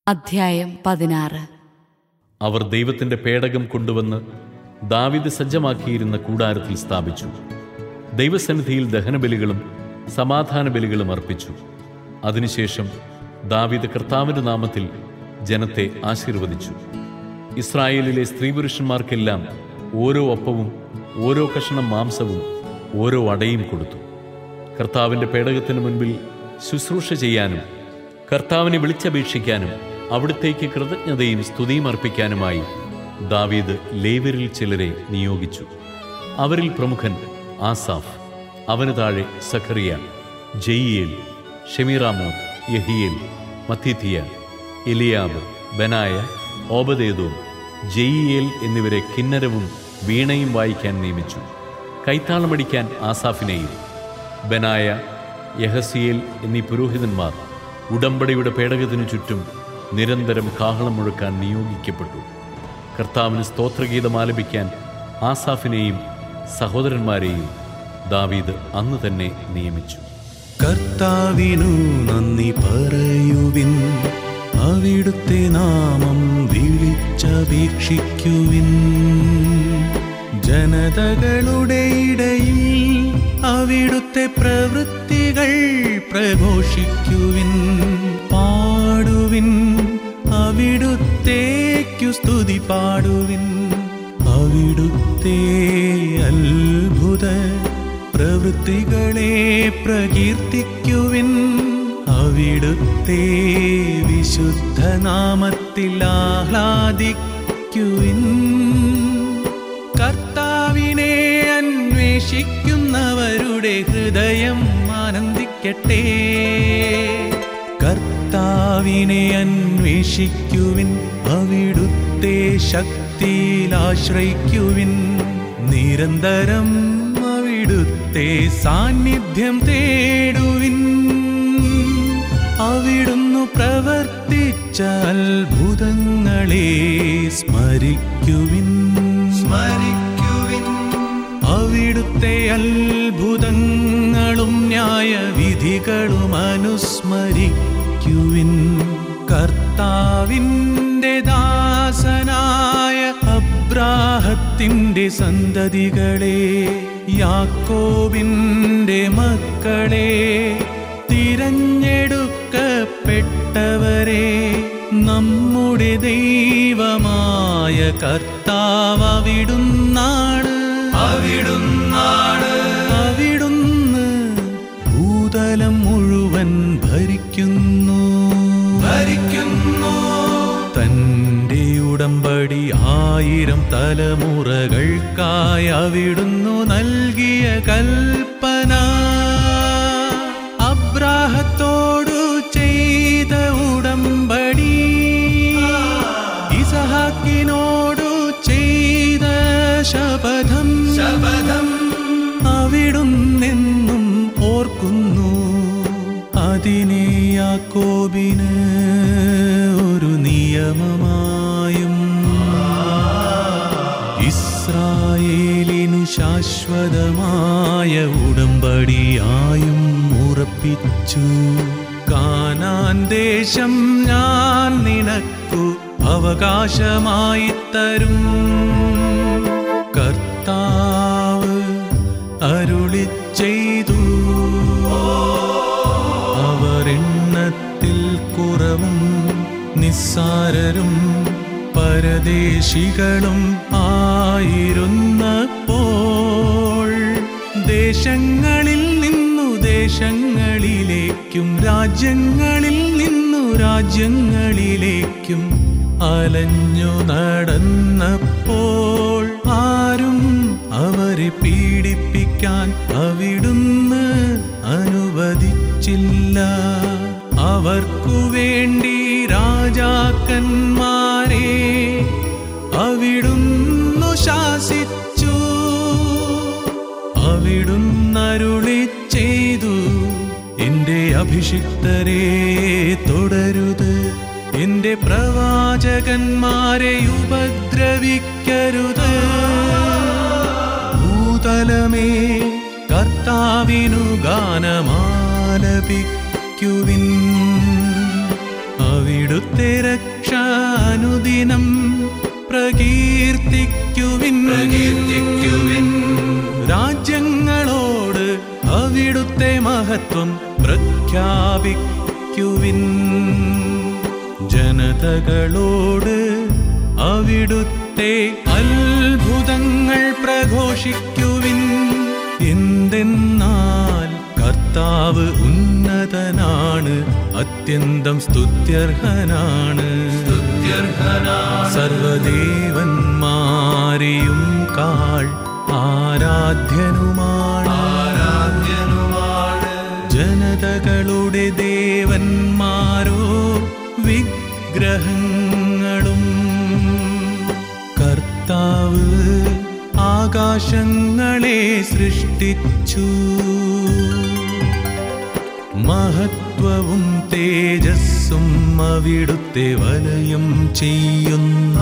അധ്യായം പതിനാറ് അവർ ദൈവത്തിന്റെ പേടകം കൊണ്ടുവന്ന് ദാവിദ് സജ്ജമാക്കിയിരുന്ന കൂടാരത്തിൽ സ്ഥാപിച്ചു ദൈവസന്നിധിയിൽ ദഹനബലികളും സമാധാന ബലികളും അർപ്പിച്ചു അതിനുശേഷം ദാവിദ് കർത്താവിന്റെ നാമത്തിൽ ജനത്തെ ആശീർവദിച്ചു ഇസ്രായേലിലെ സ്ത്രീപുരുഷന്മാർക്കെല്ലാം ഓരോ അപ്പവും ഓരോ കഷണം മാംസവും ഓരോ അടയും കൊടുത്തു കർത്താവിന്റെ പേടകത്തിന് മുൻപിൽ ശുശ്രൂഷ ചെയ്യാനും കർത്താവിനെ വിളിച്ചപേക്ഷിക്കാനും അവിടുത്തേക്ക് കൃതജ്ഞതയും സ്തുതിയും അർപ്പിക്കാനുമായി ദാവീദ് ലേവരിൽ ചിലരെ നിയോഗിച്ചു അവരിൽ പ്രമുഖൻ ആസാഫ് അവന് താഴെ സഖറിയ ജയിയേൽ ഷെമീറാമോത്ത് യഹിയേൽ മത്തിത്തിയ എലിയാബ് ബനായ ഓബദേദോം ജയിയേൽ എന്നിവരെ കിന്നരവും വീണയും വായിക്കാൻ നിയമിച്ചു കൈത്താളമടിക്കാൻ ആസാഫിനെയും ബനായ യഹസിയേൽ എന്നീ പുരോഹിതന്മാർ ഉടമ്പടിയുടെ പേടകത്തിനു ചുറ്റും നിരന്തരം കാഹളം മുഴക്കാൻ നിയോഗിക്കപ്പെട്ടു കർത്താവിന് സ്തോത്രഗീതം ആലപിക്കാൻ ആസാഫിനെയും സഹോദരന്മാരെയും ദാവീദ് അന്ന് തന്നെ നിയമിച്ചു കർത്താവിനു നന്ദി പറയുവിൻ അവിടുത്തെ നാമം വിളിച്ചപേക്ഷിക്കുവിൻ ജനതകളുടെ ഇടയിൽ അവിടുത്തെ പ്രവൃത്തികൾ പ്രഘോഷിക്കുവിൻ പാടുവിൻ അവിടുത്തേക്കു സ്തുതി പാടുവിൻ അവിടുത്തെ അത്ഭുത പ്രവൃത്തികളെ പ്രകീർത്തിക്കുവിൻ അവിടുത്തെ വിശുദ്ധ നാമത്തിൽ ആഹ്ലാദിക്കുവിൻ കർത്താവിനെ അന്വേഷിക്കുന്നവരുടെ ഹൃദയം ആനന്ദിക്കട്ടെ കർത്താവിനെ അന്വേഷിക്കുവിൻ അവിടുത്തെ ശക്തിയിൽ ആശ്രയിക്കുവിൻ നിരന്തരം അവിടുത്തെ സാന്നിധ്യം തേടുവിൻ അവിടുന്നു പ്രവർത്തിച്ച അത്ഭുതങ്ങളെ സ്മരിക്കുവിൻ സ്മരിക്കുവിൻ അവിടുത്തെ അത്ഭുതങ്ങളും ന്യായവിധികളും അനുസ്മരിക്കുവിൻ കർത്താവിൻ്റെ ദാസനായ അബ്രാഹത്തിൻ്റെ സന്തതികളെ യാക്കോബിൻ്റെ മക്കളെ തിരഞ്ഞെടുക്കപ്പെട്ടവരെ നമ്മുടെ ദൈവമായ കർത്താവ് അവിടുന്നാണ് അവിടുന്നാണ് അവിടുന്ന് ഭൂതലം മുഴുവൻ ഭരിക്കുന്നു ഭരിക്കുന്നു തന്റെ ഉടമ്പടി ആയിരം തലമുറകൾക്കായി അവിടുന്നു നൽകിയ കൽപ്പന അബ്രാഹത്തോടു ചെയ്ത ഉടമ്പടി ഇസഹാക്കിനോടു ചെയ്ത ശപഥം ശപഥം അവിടുന്നെന്നും ഓർക്കുന്നു അതിനെ യാക്കോബിന് ഒരു നിയമമായും ഇസ്രായേലിനു ശാശ്വതമായ ഉടമ്പടിയായും ഉറപ്പിച്ചു കാനാൻ ദേശം ഞാൻ നിനക്കു അവകാശമായി തരും കർത്താവ് അരുളി ചെയ്തു അവർ എണ്ണത്തിൽ കുറവും നിസ്സാരരും പരദേശികളും ആയിരുന്നപ്പോൾ ദേശങ്ങളിൽ നിന്നു ദേശങ്ങളിലേക്കും രാജ്യങ്ങളിൽ നിന്നു രാജ്യങ്ങളിലേക്കും അലഞ്ഞു നടന്നപ്പോൾ ആരും അവരെ പീഡിപ്പിക്കാൻ അവിടുന്ന് അനുവദിച്ചില്ല അവർക്കു വേണ്ടി രാജാക്കന്മാരെ അവിടുന്നു ശാസിച്ചു അവിടുന്നരുളി ചെയ്തു എന്റെ അഭിഷിക്തരെ തുടരുത് എന്റെ പ്രവാചകന്മാരെ ഉപദ്രവിക്കരുത് ഭൂതലമേ കർത്താവിനു ഗാനമാലപിക്കുവിൻ അവിടുത്തെ അവിടുത്തെ രക്ഷ അനുദിനം പ്രകീർത്തിക്കുവിൻ പ്രകീർത്തിക്കുവിൻ രാജ്യങ്ങളോട് അവിടുത്തെ മഹത്വം പ്രഖ്യാപിക്കുവിൻ ജനതകളോട് അവിടുത്തെ അത്ഭുതങ്ങൾ പ്രഘോഷിക്കുവിൻ എന്തെന്നാൽ കർത്താവ് ഉന്നതനാണ് അത്യന്തം സ്തുത്യർഹനാണ് സർവദേവന്മാരെയും കാൾ ആരാധ്യനുമാണ് ആരാധ്യനുമാണ് ജനതകളുടെ ദേവന്മാരോ വിഗ്രഹങ്ങളും കർത്താവ് ആകാശങ്ങളെ സൃഷ്ടിച്ചു മഹത്വവും തേജസ്സും അവിടുത്തെ വലയം ചെയ്യുന്ന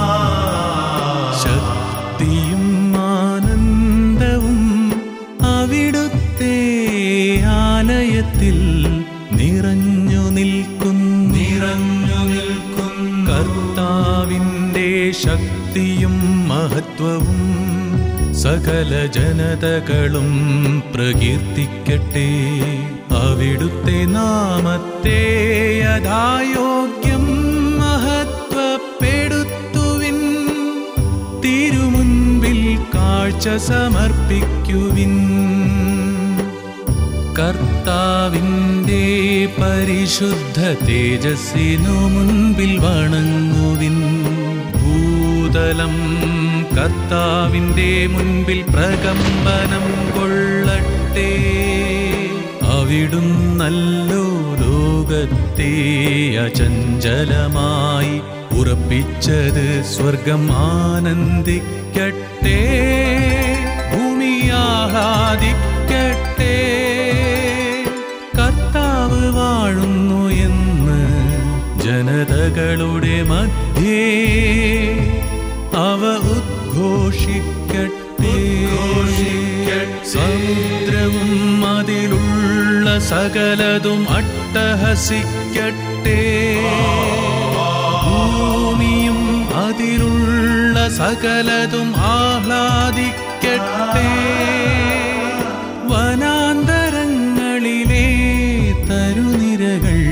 ശക്തിയും ആനന്ദവും അവിടുത്തെ ആലയത്തിൽ നിറഞ്ഞു നിൽക്കുന്നു നിറഞ്ഞു നിൽക്കുന്നു കർത്താവിൻ്റെ ശക്തിയും മഹത്വവും സകല ജനതകളും പ്രകീർത്തിക്കട്ടെ അവിടുത്തെ നാമത്തെ യഥായോഗ്യം മഹത്വപ്പെടുത്തുവിൻ തിരുമുൻപിൽ കാഴ്ച സമർപ്പിക്കുവിൻ കർത്താവിൻ്റെ പരിശുദ്ധ തേജസ്സിനു മുൻപിൽ വണങ്ങുവിൻ ഭൂതലം കർത്താവിൻ്റെ മുൻപിൽ പ്രകമ്പനം കൊള്ളട്ടെ അവിടുന്നല്ലോ ലോകത്തെ അചഞ്ചലമായി ഉറപ്പിച്ചത് സ്വർഗം ആനന്ദിക്കട്ടെ ഭൂമി ആഹ്ലാദിക്കട്ടെ കർത്താവ് വാഴുന്നു എന്ന് ജനതകളുടെ മധ്യേ അവ ഉദ്ഘോഷിക്കട്ടെ സമുദ്രവും അതിലുള്ള സകലതും അട്ടഹസിക്കട്ടെ ഭൂമിയും അതിലുള്ള സകലതും ആഹ്ലാദിക്കട്ടെ വനാന്തരങ്ങളിലെ തരുനിരകൾ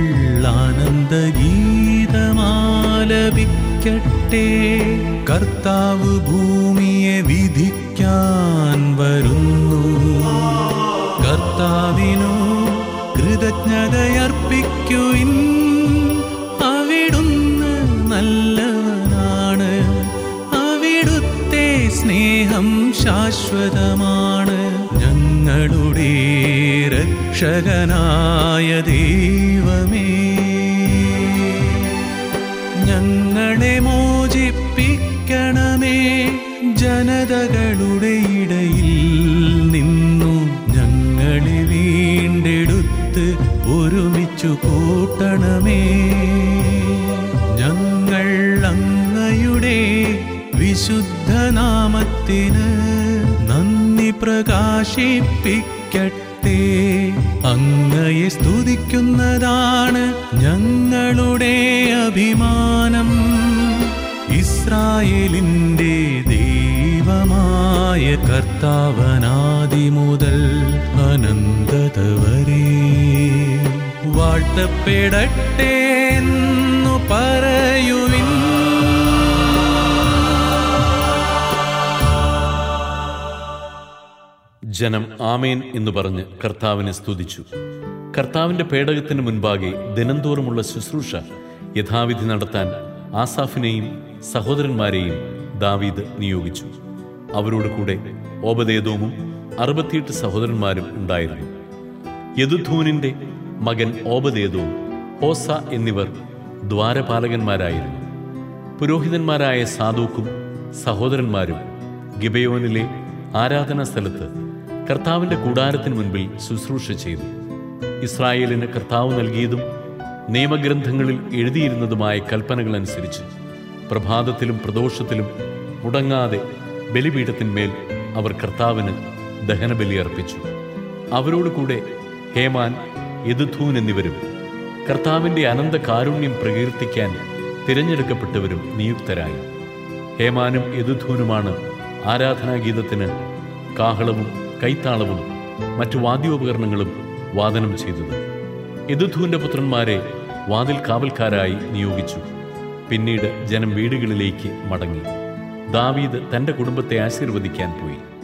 ആനന്ദഗീതമാലപിക്കട്ടെ കർത്താവ് ഭൂമിയെ വിധിക്കാൻ വരുന്നു കർത്താവിനു കൃതജ്ഞതയർപ്പിക്കുവിൻ അവിടുന്ന് നല്ലവനാണ് അവിടുത്തെ സ്നേഹം ശാശ്വതമാണ് ഞങ്ങളുടെ രക്ഷകനായ ദൈവമേ ഞങ്ങളെ മോചിപ്പിക്കണമേ ജനതകളുടെ ഇടയിൽ നിന്നു ഞങ്ങളെ വീണ്ടെടുത്ത് ഒരുമിച്ചു കൂട്ടണമേ ഞങ്ങൾ അങ്ങയുടെ വിശുദ്ധ നാമത്തിന് നന്ദി പ്രകാശിപ്പിക്കട്ടെ അങ്ങയെ സ്തുതിക്കുന്നതാണ് ഞങ്ങളുടെ അഭിമാനം ഇസ്രായേലിൻ്റെ ദൈവമായ കർത്താവനാദി മുതൽ അനന്തത വരെ വാഴ്ത്തപ്പെടട്ടെ എന്നു പറയുവിൻ ജനം ആമേൻ എന്ന് പറഞ്ഞ് കർത്താവിനെ സ്തുതിച്ചു കർത്താവിന്റെ പേടകത്തിന് മുൻപാകെ ദിനംതോറുമുള്ള ശുശ്രൂഷ യഥാവിധി നടത്താൻ ആസാഫിനെയും സഹോദരന്മാരെയും ദാവീദ് നിയോഗിച്ചു അവരോട് കൂടെ ഓബദേദോമും അറുപത്തിയെട്ട് സഹോദരന്മാരും ഉണ്ടായിരുന്നു യദുധൂനിന്റെ മകൻ ഓബദേദോം ഹോസ എന്നിവർ ദ്വാരപാലകന്മാരായിരുന്നു പുരോഹിതന്മാരായ സാദൂക്കും സഹോദരന്മാരും ഗിബയോനിലെ ആരാധനാ സ്ഥലത്ത് കർത്താവിന്റെ കൂടാരത്തിന് മുൻപിൽ ശുശ്രൂഷ ചെയ്തു ഇസ്രായേലിന് കർത്താവ് നൽകിയതും നിയമഗ്രന്ഥങ്ങളിൽ എഴുതിയിരുന്നതുമായ കൽപ്പനകൾ അനുസരിച്ച് പ്രഭാതത്തിലും പ്രദോഷത്തിലും മുടങ്ങാതെ ബലിപീഠത്തിന്മേൽ അവർ കർത്താവിന് ദഹനബലി അർപ്പിച്ചു അവരോട് കൂടെ ഹേമാൻ യദുഥൂൻ എന്നിവരും കർത്താവിന്റെ അനന്ത കാരുണ്യം പ്രകീർത്തിക്കാൻ തിരഞ്ഞെടുക്കപ്പെട്ടവരും നിയുക്തരായി ഹേമാനും യദുധൂനുമാണ് ആരാധനാഗീതത്തിന് കാഹളവും കൈത്താളവും മറ്റു വാദ്യോപകരണങ്ങളും വാദനം ചെയ്തത് യദുധൂന്റെ പുത്രന്മാരെ വാതിൽ കാവൽക്കാരായി നിയോഗിച്ചു പിന്നീട് ജനം വീടുകളിലേക്ക് മടങ്ങി ദാവീദ് തന്റെ കുടുംബത്തെ ആശീർവദിക്കാൻ പോയി